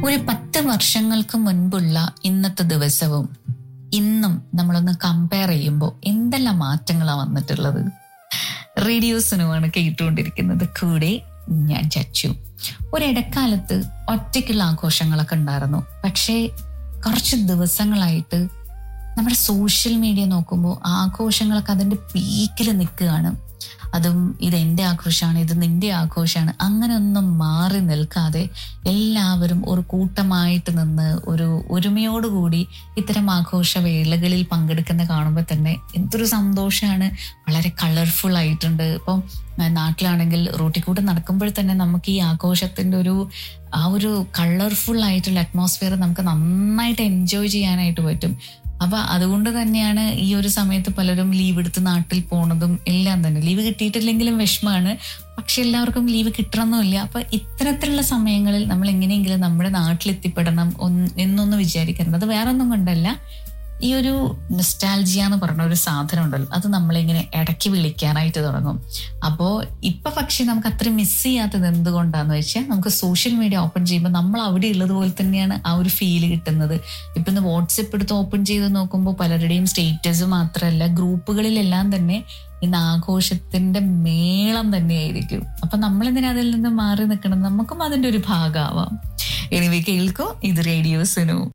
ഒരു പത്ത് വർഷങ്ങൾക്ക് മുൻപുള്ള ഇന്നത്തെ ദിവസവും ഇന്നും നമ്മളൊന്ന് കമ്പയർ ചെയ്യുമ്പോൾ എന്തെല്ലാം മാറ്റങ്ങളാണ് വന്നിട്ടുള്ളത് റേഡിയോസിനുമാണ് കേട്ടുകൊണ്ടിരിക്കുന്നത് കൂടെ ഞാൻ ചച്ചു ഒരിടക്കാലത്ത് ഒറ്റയ്ക്കുള്ള ആഘോഷങ്ങളൊക്കെ ഉണ്ടായിരുന്നു പക്ഷേ കുറച്ച് ദിവസങ്ങളായിട്ട് നമ്മുടെ സോഷ്യൽ മീഡിയ നോക്കുമ്പോൾ ആഘോഷങ്ങളൊക്കെ അതിന്റെ പീക്കിൽ നിൽക്കുകയാണ് അതും ഇത് എൻ്റെ ആഘോഷമാണ് ഇത് നിന്റെ ആഘോഷമാണ് അങ്ങനെ ഒന്നും മാറി നിൽക്കാതെ എല്ലാവരും ഒരു കൂട്ടമായിട്ട് നിന്ന് ഒരു ഒരുമയോടുകൂടി ഇത്തരം ആഘോഷ വേളകളിൽ പങ്കെടുക്കുന്ന കാണുമ്പോൾ തന്നെ എന്തൊരു സന്തോഷമാണ് വളരെ കളർഫുൾ ആയിട്ടുണ്ട് ഇപ്പം നാട്ടിലാണെങ്കിൽ റോട്ടിൽ കൂടെ നടക്കുമ്പോൾ തന്നെ നമുക്ക് ഈ ആഘോഷത്തിന്റെ ഒരു ആ ഒരു കളർഫുൾ ആയിട്ടുള്ള അറ്റ്മോസ്ഫിയർ നമുക്ക് നന്നായിട്ട് എൻജോയ് ചെയ്യാനായിട്ട് പറ്റും അപ്പൊ അതുകൊണ്ട് തന്നെയാണ് ഈ ഒരു സമയത്ത് പലരും ലീവ് എടുത്ത് നാട്ടിൽ പോണതും എല്ലാം തന്നെ ലീവ് കിട്ടിയിട്ടില്ലെങ്കിലും വിഷമമാണ് പക്ഷെ എല്ലാവർക്കും ലീവ് കിട്ടണമെന്നില്ല അപ്പൊ ഇത്തരത്തിലുള്ള സമയങ്ങളിൽ നമ്മൾ എങ്ങനെയെങ്കിലും നമ്മുടെ നാട്ടിലെത്തിപ്പെടണം ഒന്ന് എന്നൊന്ന് വിചാരിക്കരുത് അത് വേറെ ഒന്നും കൊണ്ടല്ല ഈ ഒരു നിസ്റ്റാൽജിയ എന്ന് പറഞ്ഞ ഒരു സാധനം ഉണ്ടല്ലോ അത് നമ്മളിങ്ങനെ ഇടയ്ക്ക് വിളിക്കാനായിട്ട് തുടങ്ങും അപ്പോൾ ഇപ്പൊ പക്ഷെ നമുക്ക് അത്ര മിസ് ചെയ്യാത്തത് എന്തുകൊണ്ടാന്ന് വെച്ചാൽ നമുക്ക് സോഷ്യൽ മീഡിയ ഓപ്പൺ ചെയ്യുമ്പോൾ നമ്മൾ അവിടെ ഉള്ളതുപോലെ തന്നെയാണ് ആ ഒരു ഫീല് കിട്ടുന്നത് ഇപ്പൊ ഇന്ന് വാട്സപ്പ് എടുത്ത് ഓപ്പൺ ചെയ്ത് നോക്കുമ്പോൾ പലരുടെയും സ്റ്റേറ്റസ് മാത്രമല്ല ഗ്രൂപ്പുകളിലെല്ലാം തന്നെ ഇന്ന് ആഘോഷത്തിന്റെ മേളം തന്നെയായിരിക്കും അപ്പൊ നമ്മൾ എന്തിനാ അതിൽ നിന്ന് മാറി നിൽക്കണം നമുക്കും അതിന്റെ ഒരു ഭാഗമാവാം എനിവേ കേൾക്കോ ഇത് റേഡിയോസിനു